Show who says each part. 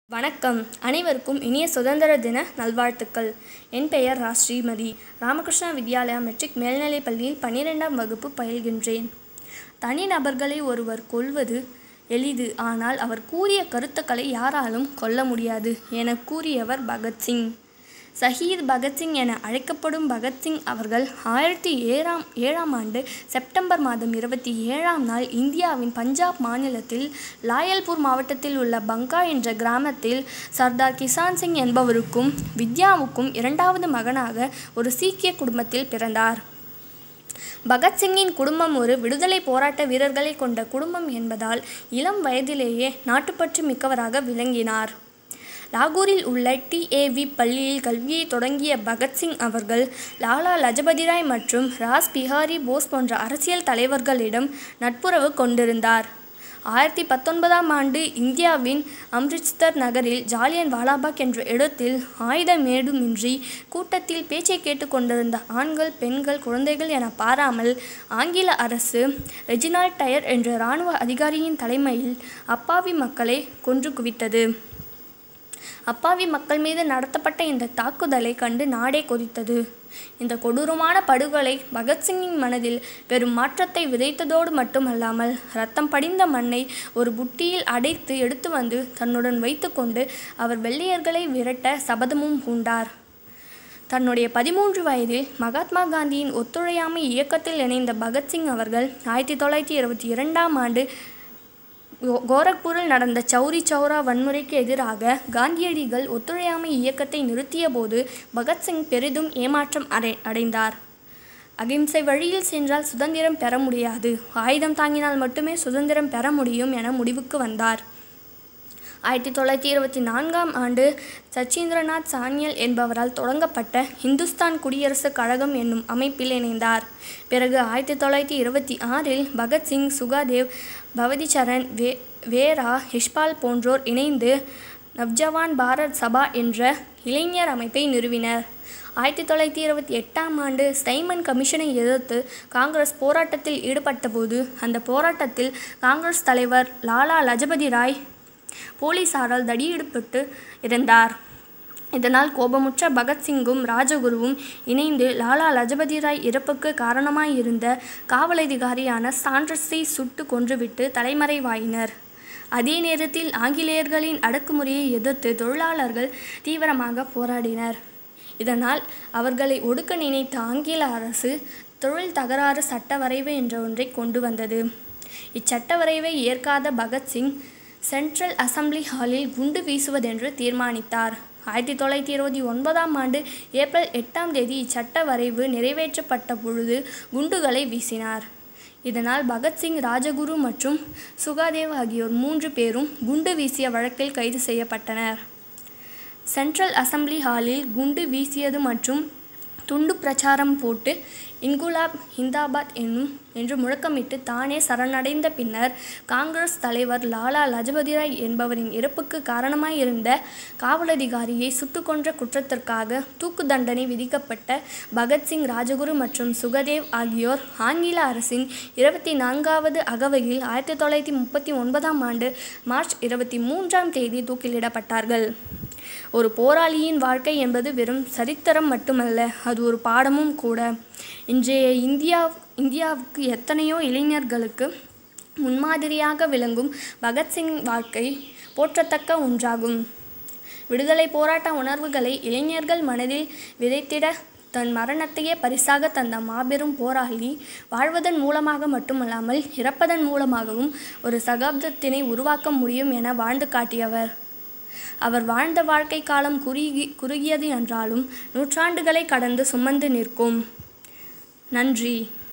Speaker 1: வணக்கம் அனைவருக்கும் இனிய சுதந்திர தின நல்வாழ்த்துக்கள் என் பெயர் ரா ஸ்ரீமதி ராமகிருஷ்ணா வித்யாலயா மெட்ரிக் மேல்நிலைப் பள்ளியில் பன்னிரெண்டாம் வகுப்பு பயில்கின்றேன் தனிநபர்களை ஒருவர் கொல்வது எளிது ஆனால் அவர் கூறிய கருத்துக்களை யாராலும் கொல்ல முடியாது என கூறியவர் பகத்சிங் சஹீத் பகத்சிங் என அழைக்கப்படும் பகத்சிங் அவர்கள் ஆயிரத்தி ஏழாம் ஏழாம் ஆண்டு செப்டம்பர் மாதம் இருபத்தி ஏழாம் நாள் இந்தியாவின் பஞ்சாப் மாநிலத்தில் லாயல்பூர் மாவட்டத்தில் உள்ள பங்கா என்ற கிராமத்தில் சர்தார் கிசான் சிங் என்பவருக்கும் வித்யாவுக்கும் இரண்டாவது மகனாக ஒரு சீக்கிய குடும்பத்தில் பிறந்தார் பகத்சிங்கின் குடும்பம் ஒரு விடுதலை போராட்ட வீரர்களை கொண்ட குடும்பம் என்பதால் இளம் வயதிலேயே நாட்டுப்பற்று மிக்கவராக விளங்கினார் லாகூரில் உள்ள டிஏவி பள்ளியில் கல்வியை தொடங்கிய பகத்சிங் அவர்கள் லாலா லஜபதி ராய் மற்றும் ராஸ் பிஹாரி போஸ் போன்ற அரசியல் தலைவர்களிடம் நட்புறவு கொண்டிருந்தார் ஆயிரத்தி பத்தொன்பதாம் ஆண்டு இந்தியாவின் அம்ரித்சர் நகரில் ஜாலியன் வாலாபாக் என்ற இடத்தில் ஆயுதமேதுமின்றி கூட்டத்தில் பேச்சை கேட்டுக்கொண்டிருந்த ஆண்கள் பெண்கள் குழந்தைகள் என பாராமல் ஆங்கில அரசு ரெஜினால்ட் டயர் என்ற இராணுவ அதிகாரியின் தலைமையில் அப்பாவி மக்களை கொன்று குவித்தது அப்பாவி மக்கள் மீது நடத்தப்பட்ட இந்த தாக்குதலை கண்டு நாடே கொதித்தது இந்த கொடூரமான படுகொலை பகத்சிங்கின் மனதில் பெரும் மாற்றத்தை விதைத்ததோடு மட்டுமல்லாமல் ரத்தம் படிந்த மண்ணை ஒரு புட்டியில் அடைத்து எடுத்து வந்து தன்னுடன் வைத்துக்கொண்டு அவர் வெள்ளையர்களை விரட்ட சபதமும் பூண்டார் தன்னுடைய பதிமூன்று வயதில் மகாத்மா காந்தியின் ஒத்துழையாமை இயக்கத்தில் இணைந்த பகத்சிங் அவர்கள் ஆயிரத்தி தொள்ளாயிரத்தி இருபத்தி இரண்டாம் ஆண்டு கோரக்பூரில் நடந்த சௌரி சௌரா வன்முறைக்கு எதிராக காந்தியடிகள் ஒத்துழையாமை இயக்கத்தை நிறுத்தியபோது பகத்சிங் பெரிதும் ஏமாற்றம் அடை அடைந்தார் அகிம்சை வழியில் சென்றால் சுதந்திரம் பெற முடியாது ஆயுதம் தாங்கினால் மட்டுமே சுதந்திரம் பெற முடியும் என முடிவுக்கு வந்தார் ஆயிரத்தி தொள்ளாயிரத்தி இருபத்தி நான்காம் ஆண்டு சச்சீந்திரநாத் சானியல் என்பவரால் தொடங்கப்பட்ட இந்துஸ்தான் குடியரசுக் கழகம் என்னும் அமைப்பில் இணைந்தார் பிறகு ஆயிரத்தி தொள்ளாயிரத்தி இருபத்தி ஆறில் பகத்சிங் சுகாதேவ் பவதிச்சரண் வே வேரா ஹிஷ்பால் போன்றோர் இணைந்து நவ்ஜவான் பாரத் சபா என்ற இளைஞர் அமைப்பை நிறுவினர் ஆயிரத்தி தொள்ளாயிரத்தி இருபத்தி எட்டாம் ஆண்டு ஸ்டைமன் கமிஷனை எதிர்த்து காங்கிரஸ் போராட்டத்தில் ஈடுபட்டபோது அந்த போராட்டத்தில் காங்கிரஸ் தலைவர் லாலா லஜபதி ராய் போலீசாரால் தடியெடுப்பட்டு இருந்தார் இதனால் கோபமுற்ற பகத்சிங்கும் ராஜகுருவும் இணைந்து லாலா லஜபதி ராய் இறப்புக்கு காரணமாயிருந்த காவலதிகாரியான சாண்டர்ஸை சுட்டு கொன்றுவிட்டு தலைமறைவாயினர் அதே நேரத்தில் ஆங்கிலேயர்களின் அடக்குமுறையை எதிர்த்து தொழிலாளர்கள் தீவிரமாக போராடினர் இதனால் அவர்களை ஒடுக்க நினைத்த ஆங்கில அரசு தொழில் தகராறு சட்ட வரைவு என்ற ஒன்றை கொண்டு வந்தது இச்சட்ட வரைவை ஏற்காத பகத்சிங் சென்ட்ரல் அசம்பிளி ஹாலில் குண்டு வீசுவதென்று தீர்மானித்தார் ஆயிரத்தி தொள்ளாயிரத்தி இருபத்தி ஒன்பதாம் ஆண்டு ஏப்ரல் எட்டாம் தேதி இச்சட்ட வரைவு நிறைவேற்றப்பட்ட பொழுது குண்டுகளை வீசினார் இதனால் பகத்சிங் ராஜகுரு மற்றும் சுகாதேவ் ஆகியோர் மூன்று பேரும் குண்டு வீசிய வழக்கில் கைது செய்யப்பட்டனர் சென்ட்ரல் அசம்பிளி ஹாலில் குண்டு வீசியது மற்றும் துண்டு பிரச்சாரம் போட்டு இன்குலாப் ஹிந்தாபாத் என்னும் என்று முழக்கமிட்டு தானே சரணடைந்த பின்னர் காங்கிரஸ் தலைவர் லாலா லஜபதி ராய் என்பவரின் இறப்புக்கு காரணமாயிருந்த காவலதிகாரியை சுட்டு கொன்ற குற்றத்திற்காக தூக்கு தண்டனை விதிக்கப்பட்ட பகத்சிங் ராஜகுரு மற்றும் சுகதேவ் ஆகியோர் ஆங்கில அரசின் இருபத்தி நான்காவது அகவையில் ஆயிரத்தி தொள்ளாயிரத்தி முப்பத்தி ஒன்பதாம் ஆண்டு மார்ச் இருபத்தி மூன்றாம் தேதி தூக்கிலிடப்பட்டார்கள் ஒரு போராளியின் வாழ்க்கை என்பது வெறும் சரித்திரம் மட்டுமல்ல அது ஒரு பாடமும் கூட இன்றைய இந்தியா இந்தியாவுக்கு எத்தனையோ இளைஞர்களுக்கு முன்மாதிரியாக விளங்கும் பகத்சிங் வாழ்க்கை போற்றத்தக்க ஒன்றாகும் விடுதலை போராட்ட உணர்வுகளை இளைஞர்கள் மனதில் விதைத்திட தன் மரணத்தையே பரிசாக தந்த மாபெரும் போராளி வாழ்வதன் மூலமாக மட்டுமல்லாமல் இறப்பதன் மூலமாகவும் ஒரு சகாப்தத்தினை உருவாக்க முடியும் என வாழ்ந்து காட்டியவர் அவர் வாழ்ந்த வாழ்க்கை காலம் குறுகி குறுகியது என்றாலும் நூற்றாண்டுகளை கடந்து சுமந்து நிற்கும் நன்றி